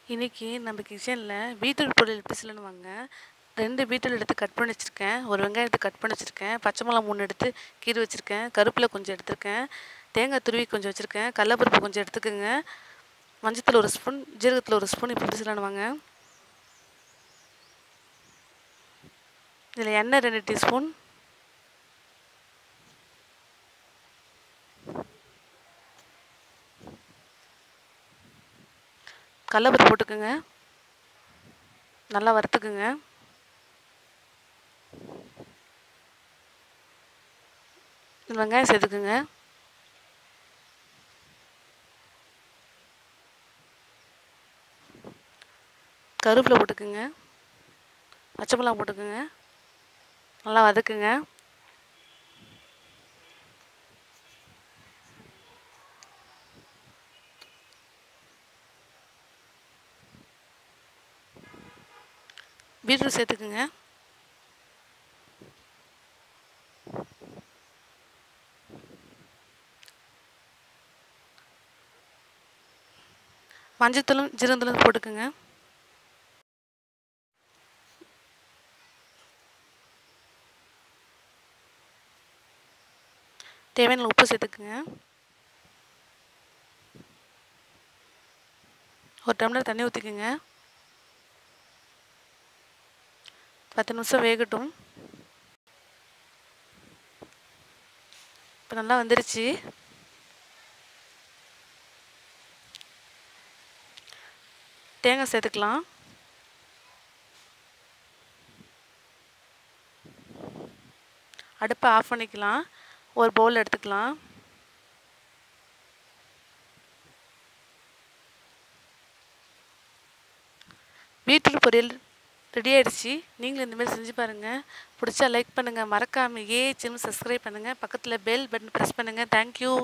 இன்றைக்கி நம்ம கிச்சனில் பீட்ரூட் பொரியல் எப்படி செய்யலாம்னு வாங்க ரெண்டு பீட்ரூட் எடுத்து கட் பண்ணி வச்சுருக்கேன் ஒரு வெங்காயத்தை கட் பண்ணி வச்சுருக்கேன் பச்சை மிளகா மூணு எடுத்து கீறி வச்சுருக்கேன் கருப்பில் கொஞ்சம் எடுத்திருக்கேன் தேங்காய் துருவி கொஞ்சம் வச்சுருக்கேன் கடலப்பருப்பு கொஞ்சம் எடுத்துக்கோங்க மஞ்சத்தூள் ஒரு ஸ்பூன் ஜீரகத்தில் ஒரு ஸ்பூன் இப்போ எப்படி செய்யலாம்னு வாங்க இதில் எண்ணெய் ரெண்டு டீஸ்பூன் கடலப்பருப்பு போட்டுக்கோங்க நல்லா வறுத்துக்குங்க வெங்காயம் சேர்த்துக்குங்க கருவேப்பிலை போட்டுக்குங்க பச்சை மிளகா போட்டுக்குங்க நல்லா வதக்குங்க பீட்ரூட் சேர்த்துக்குங்க மஞ்சத்தூளும் ஜீரகத்தூளும் போட்டுக்குங்க தேவையான உப்பு சேர்த்துக்குங்க ஒரு டம்ளர் தண்ணி ஊற்றிக்குங்க பத்து நிமிஷம் வேகட்டும் இப்போ நல்லா வந்துருச்சு தேங்காய் சேர்த்துக்கலாம் அடுப்பை ஆஃப் பண்ணிக்கலாம் ஒரு பவுல் எடுத்துக்கலாம் பீட்ரூட் பொரியல் ரெடி ஆகிடுச்சு நீங்களும் இந்தமாதிரி செஞ்சு பாருங்கள் பிடிச்சா லைக் பண்ணுங்கள் மறக்காமல் ஏ சேனல் சப்ஸ்கிரைப் பண்ணுங்கள் பக்கத்தில் பெல் பட்டன் ப்ரெஸ் பண்ணுங்கள் தேங்க்யூ